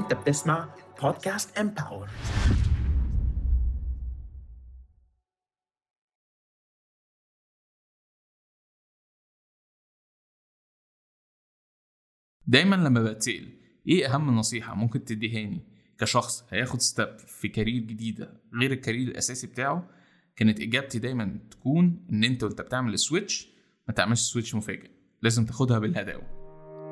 انت بتسمع بودكاست امباور دايما لما بتسأل ايه اهم نصيحة ممكن تديهاني كشخص هياخد ستيب في كارير جديدة غير الكارير الاساسي بتاعه كانت اجابتي دايما تكون ان انت وانت بتعمل السويتش ما تعملش سويتش مفاجئ لازم تاخدها بالهداوة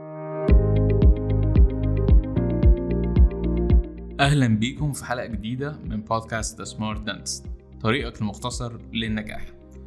اهلا بيكم في حلقة جديدة من بودكاست ذا سمارت دانس طريقك المختصر للنجاح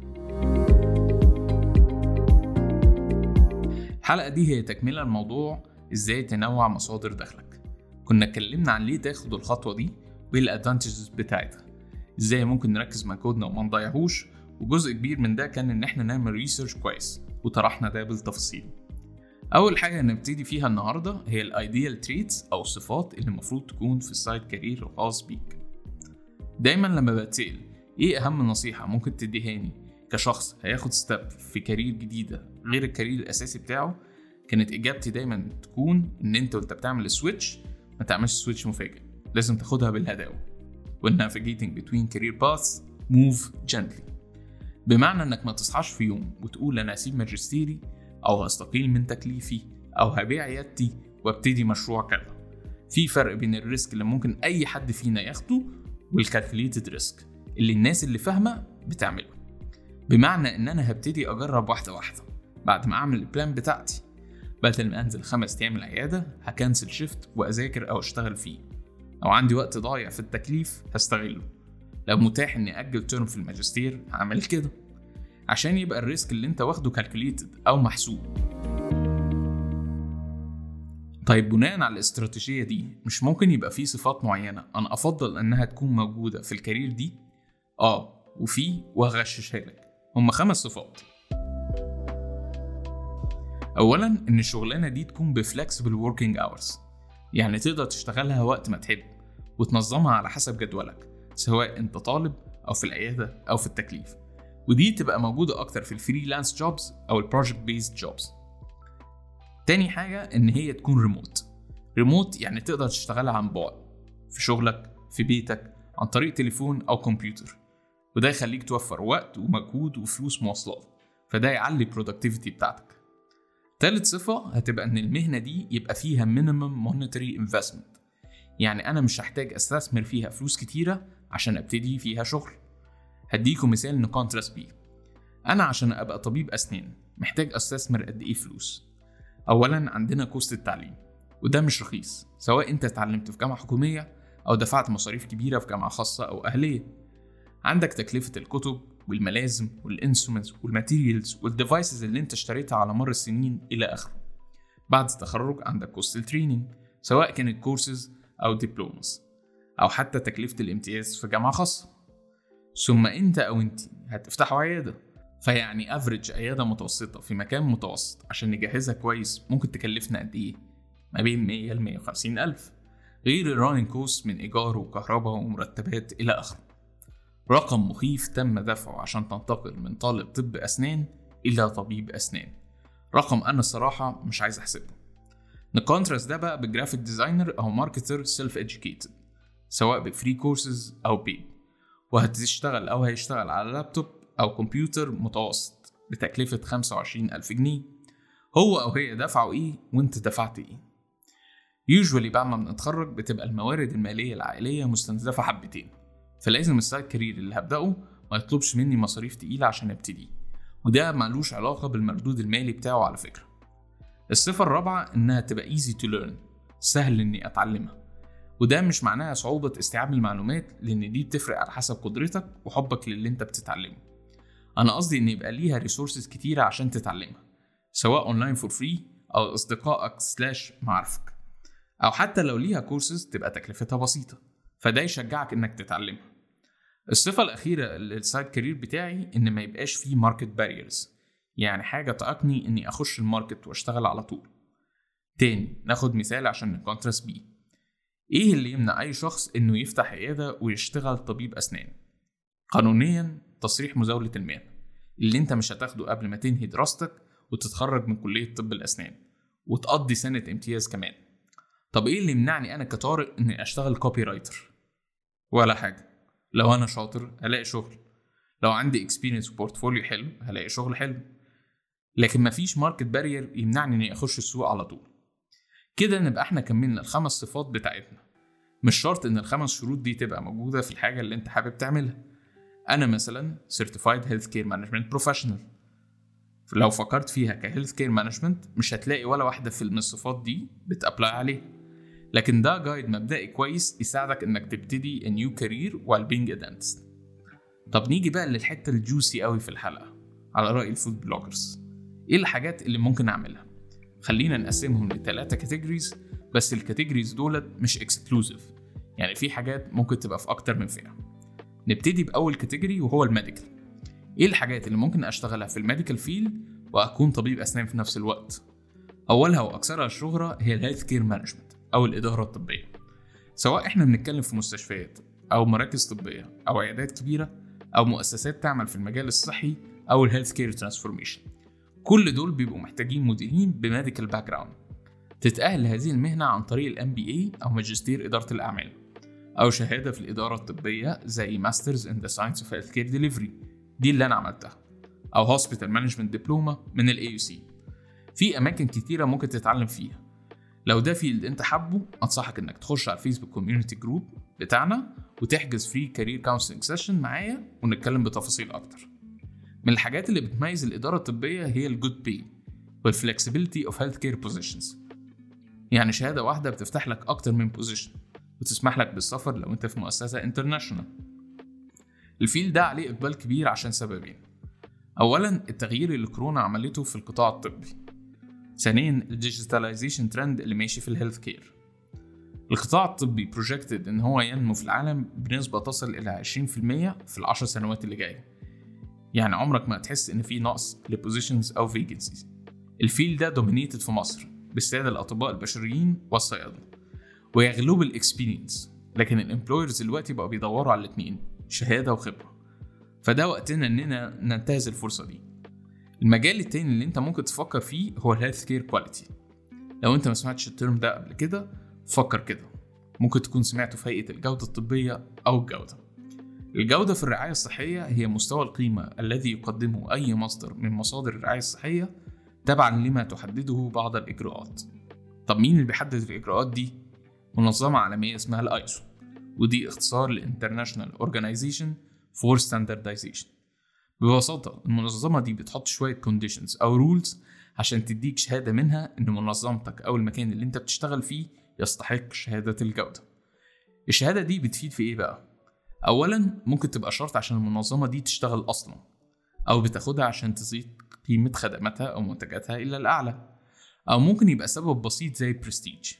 الحلقة دي هي تكملة الموضوع ازاي تنوع مصادر دخلك كنا اتكلمنا عن ليه تاخد الخطوة دي وايه الادفانتجز بتاعتها ازاي ممكن نركز مجهودنا وما نضيعهوش وجزء كبير من ده كان ان احنا نعمل ريسيرش كويس وطرحنا ده بالتفصيل اول حاجة هنبتدي فيها النهاردة هي الايديال تريتس او الصفات اللي المفروض تكون في السايد كارير الخاص بيك دايما لما بتسأل ايه اهم نصيحة ممكن تديهاني كشخص هياخد ستيب في كارير جديدة غير الكارير الاساسي بتاعه كانت اجابتي دايما تكون ان انت وانت بتعمل السويتش ما تعملش سويتش مفاجئ لازم تاخدها بالهداوة when navigating between career paths move gently بمعنى انك ما تصحاش في يوم وتقول انا هسيب ماجستيري او هستقيل من تكليفي او هبيع عيادتي وابتدي مشروع كذا في فرق بين الريسك اللي ممكن اي حد فينا ياخده والكالكوليتد ريسك اللي الناس اللي فاهمه بتعمله بمعنى ان انا هبتدي اجرب واحده واحده بعد ما اعمل البلان بتاعتي بدل ما انزل خمس ايام العياده هكنسل شيفت واذاكر او اشتغل فيه لو عندي وقت ضايع في التكليف هستغله لو متاح اني اجل ترم في الماجستير هعمل كده عشان يبقى الريسك اللي انت واخده كالكوليتد او محسوب طيب بناء على الاستراتيجية دي مش ممكن يبقى في صفات معينة أنا أفضل إنها تكون موجودة في الكارير دي؟ آه وفي وهغششها لك هما خمس صفات أولا إن الشغلانة دي تكون بفلكسبل وركينج أورز يعني تقدر تشتغلها وقت ما تحب وتنظمها على حسب جدولك سواء أنت طالب أو في العيادة أو في التكليف ودي تبقى موجودة أكتر في الفريلانس جوبز أو البروجكت بيزد جوبز تاني حاجة إن هي تكون ريموت ريموت يعني تقدر تشتغلها عن بعد في شغلك في بيتك عن طريق تليفون أو كمبيوتر وده يخليك توفر وقت ومجهود وفلوس مواصلات فده يعلي البرودكتيفيتي بتاعتك تالت صفة هتبقى إن المهنة دي يبقى فيها minimum monetary investment يعني أنا مش هحتاج أستثمر فيها فلوس كتيرة عشان أبتدي فيها شغل هديكم مثال نكونتراست بيه أنا عشان أبقى طبيب أسنان محتاج أستثمر قد إيه فلوس أولا عندنا كوست التعليم وده مش رخيص سواء أنت اتعلمت في جامعة حكومية أو دفعت مصاريف كبيرة في جامعة خاصة أو أهلية عندك تكلفة الكتب والملازم والانسومنتس والماتيريالز والديفايسز اللي انت اشتريتها على مر السنين إلى آخره بعد التخرج عندك كوست التريننج سواء كانت كورسز أو دبلومز أو حتى تكلفة الامتياز في جامعة خاصة ثم انت او انت هتفتحوا عياده فيعني افريج عياده متوسطه في مكان متوسط عشان نجهزها كويس ممكن تكلفنا قد ايه ما بين 100 ل 150 الف غير الرانينج كوست من ايجار وكهرباء ومرتبات الى اخره رقم مخيف تم دفعه عشان تنتقل من طالب طب اسنان الى طبيب اسنان رقم انا الصراحه مش عايز احسبه نكونتراست ده بقى بجرافيك ديزاينر او ماركتر سيلف educated سواء بفري كورسز او بيد وهتشتغل أو هيشتغل على لابتوب أو كمبيوتر متوسط بتكلفة 25 ألف جنيه هو أو هي دفعوا إيه وأنت دفعت إيه يوجوالي بعد ما بنتخرج بتبقى الموارد المالية العائلية مستنزفة حبتين فلازم السايد كارير اللي هبدأه ما يطلبش مني مصاريف تقيلة عشان ابتدي وده ملوش علاقة بالمردود المالي بتاعه على فكرة الصفة الرابعة إنها تبقى easy to learn سهل إني أتعلمها وده مش معناها صعوبة استيعاب المعلومات لأن دي بتفرق على حسب قدرتك وحبك للي أنت بتتعلمه أنا قصدي إن يبقى ليها ريسورسز كتيرة عشان تتعلمها سواء أونلاين فور فري أو أصدقائك سلاش معارفك أو حتى لو ليها كورسز تبقى تكلفتها بسيطة فده يشجعك إنك تتعلمها الصفة الأخيرة للسايد كارير بتاعي إن ما يبقاش فيه ماركت باريرز يعني حاجة تعيقني إني أخش الماركت وأشتغل على طول تاني ناخد مثال عشان نكونتراست بيه ايه اللي يمنع اي شخص انه يفتح عياده ويشتغل طبيب اسنان قانونيا تصريح مزاوله المهنه اللي انت مش هتاخده قبل ما تنهي دراستك وتتخرج من كليه طب الاسنان وتقضي سنه امتياز كمان طب ايه اللي يمنعني انا كطارق اني اشتغل كوبي رايتر ولا حاجه لو انا شاطر هلاقي شغل لو عندي اكسبيرينس وبورتفوليو حلو هلاقي شغل حلو لكن مفيش ماركت بارير يمنعني اني اخش السوق على طول كده نبقى احنا كملنا الخمس صفات بتاعتنا مش شرط ان الخمس شروط دي تبقى موجوده في الحاجه اللي انت حابب تعملها انا مثلا Certified Health Care Management Professional لو فكرت فيها كهيلث كير مانجمنت مش هتلاقي ولا واحده في من الصفات دي بتابلاي عليه لكن ده جايد مبدئي كويس يساعدك انك تبتدي a new career while being a dentist طب نيجي بقى للحته الجوسي قوي في الحلقه على راي الفود بلوجرز ايه الحاجات اللي ممكن اعملها خلينا نقسمهم لثلاثه كاتيجوريز بس الكاتيجوريز دولت مش اكسكلوزيف يعني في حاجات ممكن تبقى في اكتر من فئه نبتدي باول كاتيجوري وهو الميديكال ايه الحاجات اللي ممكن اشتغلها في الميديكال فيلد واكون طبيب اسنان في نفس الوقت اولها واكثرها شهره هي الهيلث كير مانجمنت او الاداره الطبيه سواء احنا بنتكلم في مستشفيات او مراكز طبيه او عيادات كبيره او مؤسسات تعمل في المجال الصحي او الهيلث كير ترانسفورميشن كل دول بيبقوا محتاجين مديرين بميديكال باك جراوند تتأهل لهذه المهنة عن طريق الام بي اي أو ماجستير إدارة الأعمال أو شهادة في الإدارة الطبية زي ماسترز إن ذا ساينس اوف هيلث كير ديليفري دي اللي أنا عملتها أو هوسبيتال مانجمنت دبلومة من الاي يو سي في أماكن كتيرة ممكن تتعلم فيها لو ده فيلد أنت حابه أنصحك إنك تخش على الفيسبوك كوميونتي جروب بتاعنا وتحجز فري كارير كونسلنج سيشن معايا ونتكلم بتفاصيل أكتر من الحاجات اللي بتميز الإدارة الطبية هي الجود بي والفلكسبيليتي اوف هيلث كير بوزيشنز يعني شهادة واحدة بتفتح لك أكتر من بوزيشن وتسمح لك بالسفر لو أنت في مؤسسة انترناشونال الفيل ده عليه إقبال كبير عشان سببين أولا التغيير اللي كورونا عملته في القطاع الطبي ثانيا الديجيتاليزيشن ترند اللي ماشي في الهيلث كير القطاع الطبي بروجكتد ان هو ينمو في العالم بنسبة تصل الى 20% في العشر سنوات اللي جاية يعني عمرك ما هتحس ان في نقص لبوزيشنز او فيجنسيز الفيل ده دومينيتد في مصر بالسادة الأطباء البشريين والصيادلة وهي جلوبال اكسبيرينس لكن الامبلويرز دلوقتي بقوا بيدوروا على الاتنين شهادة وخبرة فده وقتنا اننا ننتهز الفرصة دي المجال التاني اللي انت ممكن تفكر فيه هو الهيلث كير كواليتي لو انت ما سمعتش الترم ده قبل كده فكر كده ممكن تكون سمعته في هيئة الجودة الطبية أو الجودة الجودة في الرعاية الصحية هي مستوى القيمة الذي يقدمه أي مصدر من مصادر الرعاية الصحية تبعا لما تحدده بعض الإجراءات طب مين اللي بيحدد الإجراءات دي؟ منظمة عالمية اسمها الأيسو ودي اختصار لإنترناشونال أورجانيزيشن فور ستاندردايزيشن ببساطة المنظمة دي بتحط شوية كونديشنز أو رولز عشان تديك شهادة منها إن منظمتك أو المكان اللي أنت بتشتغل فيه يستحق شهادة الجودة الشهادة دي بتفيد في إيه بقى؟ أولا ممكن تبقى شرط عشان المنظمة دي تشتغل أصلا أو بتاخدها عشان تزيد قيمة خدماتها أو منتجاتها إلى الأعلى أو ممكن يبقى سبب بسيط زي البرستيج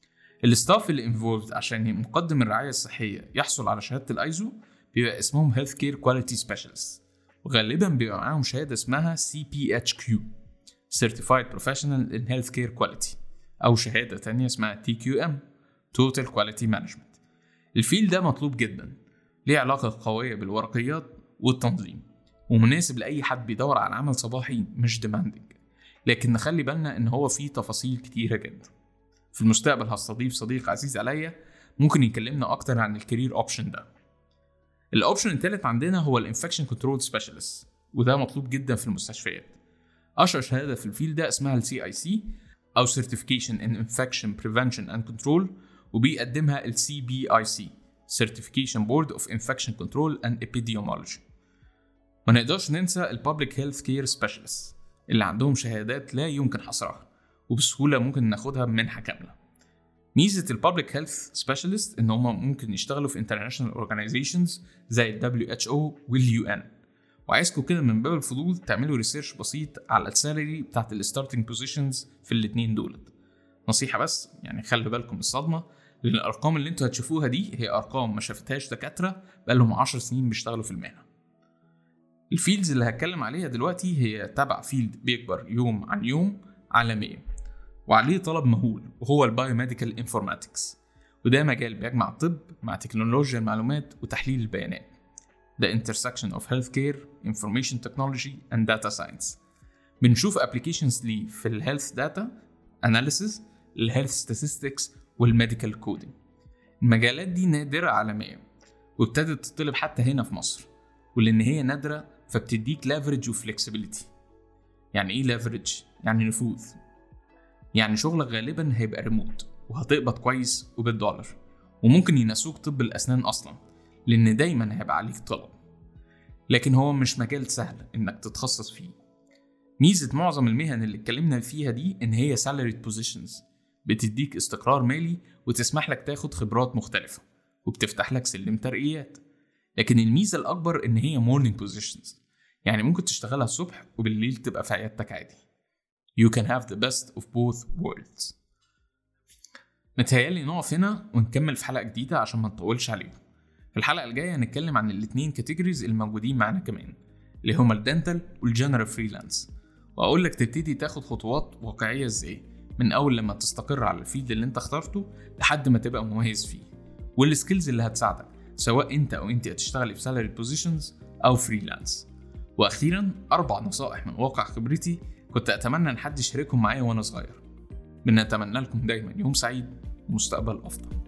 الستاف اللي انفولد عشان مقدم الرعاية الصحية يحصل على شهادة الأيزو بيبقى اسمهم Health Care Quality Specialist وغالبا بيبقى معاهم شهادة اسمها CPHQ Certified Professional in Healthcare Quality أو شهادة تانية اسمها TQM Total Quality Management الفيل ده مطلوب جدا ليه علاقة قوية بالورقيات والتنظيم ومناسب لأي حد بيدور على عمل صباحي مش ديماندنج لكن نخلي بالنا إن هو فيه تفاصيل كتيرة جدا في المستقبل هستضيف صديق عزيز عليا ممكن يكلمنا أكتر عن الكارير أوبشن ده الأوبشن التالت عندنا هو الانفكشن كنترول سبيشالست وده مطلوب جدا في المستشفيات أشهر شهادة في الفيل ده اسمها السي اي سي أو Certification in Infection Prevention and Control وبيقدمها ال CBIC Certification Board of Infection Control and Epidemiology ما نقدرش ننسى ال Public Health Care Specialists اللي عندهم شهادات لا يمكن حصرها وبسهولة ممكن ناخدها بمنحة كاملة ميزة ال Public Health Specialist إن هما ممكن يشتغلوا في International Organizations زي ال WHO وال UN وعايزكم كده من باب الفضول تعملوا ريسيرش بسيط على السالري بتاعت الستارتنج بوزيشنز في الاتنين دولت نصيحة بس يعني خلي بالكم من الصدمة لأن الأرقام اللي انتوا هتشوفوها دي هي أرقام ما شافتهاش دكاترة بقالهم 10 سنين بيشتغلوا في المهنة الفيلدز اللي هتكلم عليها دلوقتي هي تبع فيلد بيكبر يوم عن يوم عالميا وعليه طلب مهول وهو البايوميديكال انفورماتكس وده مجال بيجمع الطب مع تكنولوجيا المعلومات وتحليل البيانات The intersection of healthcare, information technology and data science بنشوف applications ليه في الهيلث داتا analysis الهيلث statistics والميديكال كودينج المجالات دي نادرة عالميا وابتدت تطلب حتى هنا في مصر ولأن هي نادرة فبتديك لافرج وفلكسبيليتي يعني ايه لافرج؟ يعني نفوذ يعني شغلك غالبا هيبقى ريموت وهتقبض كويس وبالدولار وممكن ينسوك طب الأسنان أصلا لأن دايما هيبقى عليك طلب لكن هو مش مجال سهل إنك تتخصص فيه ميزة معظم المهن اللي اتكلمنا فيها دي إن هي salaried positions بتديك استقرار مالي وتسمح لك تاخد خبرات مختلفة وبتفتح لك سلم ترقيات لكن الميزة الأكبر إن هي morning positions يعني ممكن تشتغلها الصبح وبالليل تبقى في عيادتك عادي You can have the best of both worlds متهيألي نقف هنا ونكمل في حلقة جديدة عشان ما نطولش عليكم في الحلقة الجاية هنتكلم عن الاتنين كاتيجوريز الموجودين معانا كمان اللي هما الدنتال والجنرال فريلانس وأقول لك تبتدي تاخد خطوات واقعية ازاي من أول لما تستقر على الفيلد اللي انت اخترته لحد ما تبقى مميز فيه والسكيلز اللي هتساعدك سواء انت او انت هتشتغلي في سالاري بوزيشنز او فريلانس واخيرا اربع نصائح من واقع خبرتي كنت اتمنى ان حد يشاركهم معايا وانا صغير بنتمنى لكم دايما يوم سعيد ومستقبل افضل